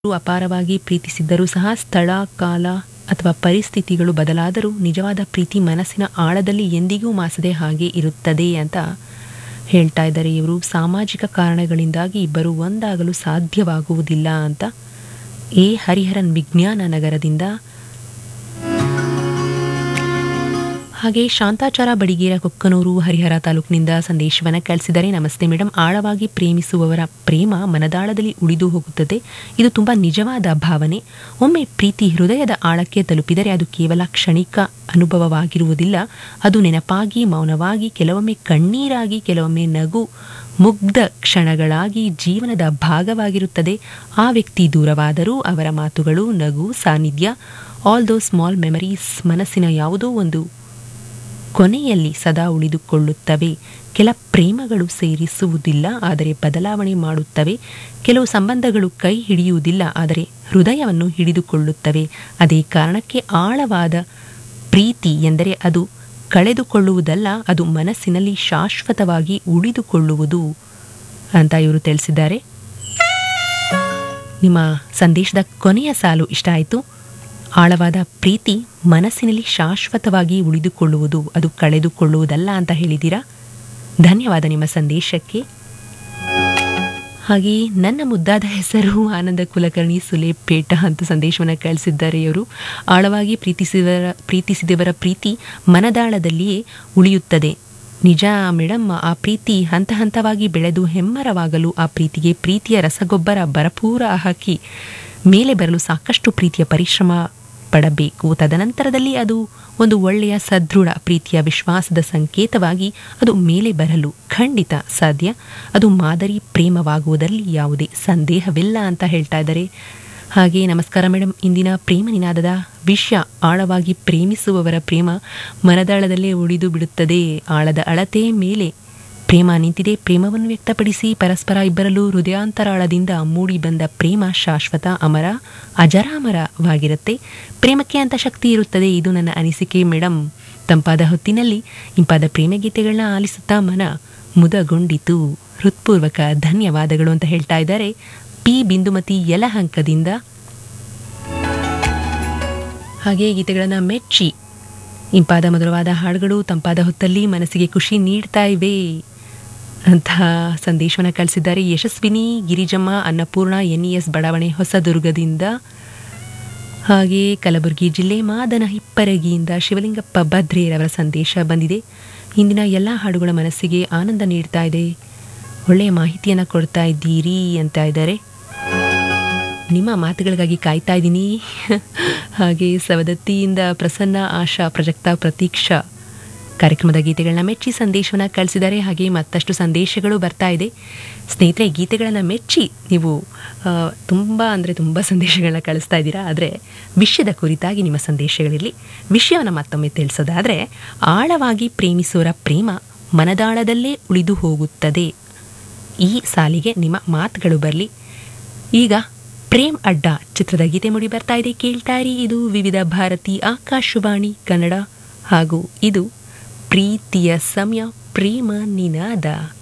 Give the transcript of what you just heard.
ಅಪಾರವಾಗಿ ಪ್ರೀತಿಸಿದ್ದರೂ ಸಹ ಸ್ಥಳ ಕಾಲ ಅಥವಾ ಪರಿಸ್ಥಿತಿಗಳು ಬದಲಾದರೂ ನಿಜವಾದ ಪ್ರೀತಿ ಮನಸ್ಸಿನ ಆಳದಲ್ಲಿ ಎಂದಿಗೂ ಮಾಸದೆ ಹಾಗೆ ಇರುತ್ತದೆ ಅಂತ ಹೇಳ್ತಾ ಇದ್ದಾರೆ ಇವರು ಸಾಮಾಜಿಕ ಕಾರಣಗಳಿಂದಾಗಿ ಇಬ್ಬರು ಒಂದಾಗಲು ಸಾಧ್ಯವಾಗುವುದಿಲ್ಲ ಅಂತ ಎ ಹರಿಹರನ್ ವಿಜ್ಞಾನ ನಗರದಿಂದ ಹಾಗೆ ಶಾಂತಾಚಾರ ಬಡಿಗೇರ ಕೊಕ್ಕನೂರು ಹರಿಹರ ತಾಲೂಕಿನಿಂದ ಸಂದೇಶವನ್ನು ಕಳಿಸಿದರೆ ನಮಸ್ತೆ ಮೇಡಮ್ ಆಳವಾಗಿ ಪ್ರೇಮಿಸುವವರ ಪ್ರೇಮ ಮನದಾಳದಲ್ಲಿ ಉಳಿದು ಹೋಗುತ್ತದೆ ಇದು ತುಂಬ ನಿಜವಾದ ಭಾವನೆ ಒಮ್ಮೆ ಪ್ರೀತಿ ಹೃದಯದ ಆಳಕ್ಕೆ ತಲುಪಿದರೆ ಅದು ಕೇವಲ ಕ್ಷಣಿಕ ಅನುಭವವಾಗಿರುವುದಿಲ್ಲ ಅದು ನೆನಪಾಗಿ ಮೌನವಾಗಿ ಕೆಲವೊಮ್ಮೆ ಕಣ್ಣೀರಾಗಿ ಕೆಲವೊಮ್ಮೆ ನಗು ಮುಗ್ಧ ಕ್ಷಣಗಳಾಗಿ ಜೀವನದ ಭಾಗವಾಗಿರುತ್ತದೆ ಆ ವ್ಯಕ್ತಿ ದೂರವಾದರೂ ಅವರ ಮಾತುಗಳು ನಗು ಸಾನ್ನಿಧ್ಯ ಆಲ್ ದೋ ಸ್ಮಾಲ್ ಮೆಮರೀಸ್ ಮನಸ್ಸಿನ ಯಾವುದೋ ಒಂದು ಕೊನೆಯಲ್ಲಿ ಸದಾ ಉಳಿದುಕೊಳ್ಳುತ್ತವೆ ಕೆಲ ಪ್ರೇಮಗಳು ಸೇರಿಸುವುದಿಲ್ಲ ಆದರೆ ಬದಲಾವಣೆ ಮಾಡುತ್ತವೆ ಕೆಲವು ಸಂಬಂಧಗಳು ಕೈ ಹಿಡಿಯುವುದಿಲ್ಲ ಆದರೆ ಹೃದಯವನ್ನು ಹಿಡಿದುಕೊಳ್ಳುತ್ತವೆ ಅದೇ ಕಾರಣಕ್ಕೆ ಆಳವಾದ ಪ್ರೀತಿ ಎಂದರೆ ಅದು ಕಳೆದುಕೊಳ್ಳುವುದಲ್ಲ ಅದು ಮನಸ್ಸಿನಲ್ಲಿ ಶಾಶ್ವತವಾಗಿ ಉಳಿದುಕೊಳ್ಳುವುದು ಅಂತ ಇವರು ತಿಳಿಸಿದ್ದಾರೆ ನಿಮ್ಮ ಸಂದೇಶದ ಕೊನೆಯ ಸಾಲು ಇಷ್ಟ ಆಯಿತು ಆಳವಾದ ಪ್ರೀತಿ ಮನಸ್ಸಿನಲ್ಲಿ ಶಾಶ್ವತವಾಗಿ ಉಳಿದುಕೊಳ್ಳುವುದು ಅದು ಕಳೆದುಕೊಳ್ಳುವುದಲ್ಲ ಅಂತ ಹೇಳಿದ್ದೀರಾ ಧನ್ಯವಾದ ನಿಮ್ಮ ಸಂದೇಶಕ್ಕೆ ಹಾಗೆ ನನ್ನ ಮುದ್ದಾದ ಹೆಸರು ಆನಂದ ಕುಲಕರ್ಣಿ ಸುಲೇಪೇಟ ಅಂತ ಸಂದೇಶವನ್ನು ಕಳಿಸಿದ್ದಾರೆ ಇವರು ಆಳವಾಗಿ ಪ್ರೀತಿಸಿದವರ ಪ್ರೀತಿಸಿದವರ ಪ್ರೀತಿ ಮನದಾಳದಲ್ಲಿಯೇ ಉಳಿಯುತ್ತದೆ ನಿಜ ಮೇಡಮ್ ಆ ಪ್ರೀತಿ ಹಂತ ಹಂತವಾಗಿ ಬೆಳೆದು ಹೆಮ್ಮರವಾಗಲು ಆ ಪ್ರೀತಿಗೆ ಪ್ರೀತಿಯ ರಸಗೊಬ್ಬರ ಭರಪೂರ ಹಾಕಿ ಮೇಲೆ ಬರಲು ಸಾಕಷ್ಟು ಪ್ರೀತಿಯ ಪರಿಶ್ರಮ ಪಡಬೇಕು ತದನಂತರದಲ್ಲಿ ಅದು ಒಂದು ಒಳ್ಳೆಯ ಸದೃಢ ಪ್ರೀತಿಯ ವಿಶ್ವಾಸದ ಸಂಕೇತವಾಗಿ ಅದು ಮೇಲೆ ಬರಲು ಖಂಡಿತ ಸಾಧ್ಯ ಅದು ಮಾದರಿ ಪ್ರೇಮವಾಗುವುದರಲ್ಲಿ ಯಾವುದೇ ಸಂದೇಹವಿಲ್ಲ ಅಂತ ಹೇಳ್ತಾ ಇದ್ದಾರೆ ಹಾಗೆ ನಮಸ್ಕಾರ ಮೇಡಮ್ ಇಂದಿನ ಪ್ರೇಮ ನಿನಾದದ ವಿಷಯ ಆಳವಾಗಿ ಪ್ರೇಮಿಸುವವರ ಪ್ರೇಮ ಮನದಾಳದಲ್ಲೇ ಉಳಿದು ಬಿಡುತ್ತದೆ ಆಳದ ಅಳತೆ ಮೇಲೆ ಪ್ರೇಮ ನಿಂತಿದೆ ಪ್ರೇಮವನ್ನು ವ್ಯಕ್ತಪಡಿಸಿ ಪರಸ್ಪರ ಇಬ್ಬರಲ್ಲೂ ಹೃದಯಾಂತರಾಳದಿಂದ ಮೂಡಿ ಬಂದ ಪ್ರೇಮ ಶಾಶ್ವತ ಅಮರ ಅಜರಾಮರವಾಗಿರುತ್ತೆ ಪ್ರೇಮಕ್ಕೆ ಅಂತ ಶಕ್ತಿ ಇರುತ್ತದೆ ಇದು ನನ್ನ ಅನಿಸಿಕೆ ಮೇಡಮ್ ತಂಪಾದ ಹೊತ್ತಿನಲ್ಲಿ ಇಂಪಾದ ಪ್ರೇಮ ಗೀತೆಗಳನ್ನ ಆಲಿಸುತ್ತಾ ಮನ ಮುದಗೊಂಡಿತು ಹೃತ್ಪೂರ್ವಕ ಧನ್ಯವಾದಗಳು ಅಂತ ಹೇಳ್ತಾ ಇದ್ದಾರೆ ಪಿ ಬಿಂದುಮತಿ ಯಲಹಂಕದಿಂದ ಹಾಗೆ ಗೀತೆಗಳನ್ನು ಮೆಚ್ಚಿ ಇಂಪಾದ ಮಧುರವಾದ ಹಾಡುಗಳು ತಂಪಾದ ಹೊತ್ತಲ್ಲಿ ಮನಸ್ಸಿಗೆ ಖುಷಿ ನೀಡ್ತಾ ಇವೆ ಅಂತ ಸಂದೇಶವನ್ನು ಕಳಿಸಿದ್ದಾರೆ Yashaswini Girijamma Annapoorna N E S ಬಡಾವಣೆ ಹೊಸದುರ್ಗದಿಂದ ಹಾಗೆ ಕಲಬುರಗಿ ಜಿಲ್ಲೆ ಮಾದನ ಹಿಪ್ಪರಗಿಯಿಂದ ಶಿವಲಿಂಗಪ್ಪ ಭದ್ರೇರವರ ಸಂದೇಶ ಬಂದಿದೆ ಇಂದಿನ ಎಲ್ಲ ಹಾಡುಗಳ ಮನಸ್ಸಿಗೆ ಆನಂದ ನೀಡ್ತಾ ಇದೆ ಒಳ್ಳೆಯ ಮಾಹಿತಿಯನ್ನು ಕೊಡ್ತಾ ಇದ್ದೀರಿ ಅಂತ ಇದ್ದಾರೆ ನಿಮ್ಮ ಮಾತುಗಳಿಗಾಗಿ ಕಾಯ್ತಾ ಇದ್ದೀನಿ ಹಾಗೆ ಸವದತ್ತಿಯಿಂದ ಪ್ರಸನ್ನ ಆಶಾ ಪ್ರಜಕ್ತ ಪ್ರತೀಕ್ಷಾ ಕಾರ್ಯಕ್ರಮದ ಗೀತೆಗಳನ್ನ ಮೆಚ್ಚಿ ಸಂದೇಶವನ್ನು ಕಳಿಸಿದ್ದಾರೆ ಹಾಗೆ ಮತ್ತಷ್ಟು ಸಂದೇಶಗಳು ಬರ್ತಾ ಇದೆ ಸ್ನೇಹಿತರೆ ಗೀತೆಗಳನ್ನು ಮೆಚ್ಚಿ ನೀವು ತುಂಬ ಅಂದರೆ ತುಂಬ ಸಂದೇಶಗಳನ್ನ ಕಳಿಸ್ತಾ ಇದ್ದೀರಾ ಆದರೆ ವಿಷಯದ ಕುರಿತಾಗಿ ನಿಮ್ಮ ಸಂದೇಶಗಳಿರಲಿ ವಿಷಯವನ್ನು ಮತ್ತೊಮ್ಮೆ ತಿಳಿಸೋದಾದರೆ ಆಳವಾಗಿ ಪ್ರೇಮಿಸೋರ ಪ್ರೇಮ ಮನದಾಳದಲ್ಲೇ ಉಳಿದು ಹೋಗುತ್ತದೆ ಈ ಸಾಲಿಗೆ ನಿಮ್ಮ ಮಾತುಗಳು ಬರಲಿ ಈಗ ಪ್ರೇಮ್ ಅಡ್ಡ ಚಿತ್ರದ ಗೀತೆ ಮುಡಿ ಬರ್ತಾ ಇದೆ ಕೇಳ್ತಾ ಇರಿ ಇದು ವಿವಿಧ ಭಾರತಿ ಆಕಾಶವಾಣಿ ಕನ್ನಡ ಹಾಗೂ ಇದು ಪ್ರೀತಿಯ ಸಮಯ ಪ್ರೇಮ ನಿನಾದ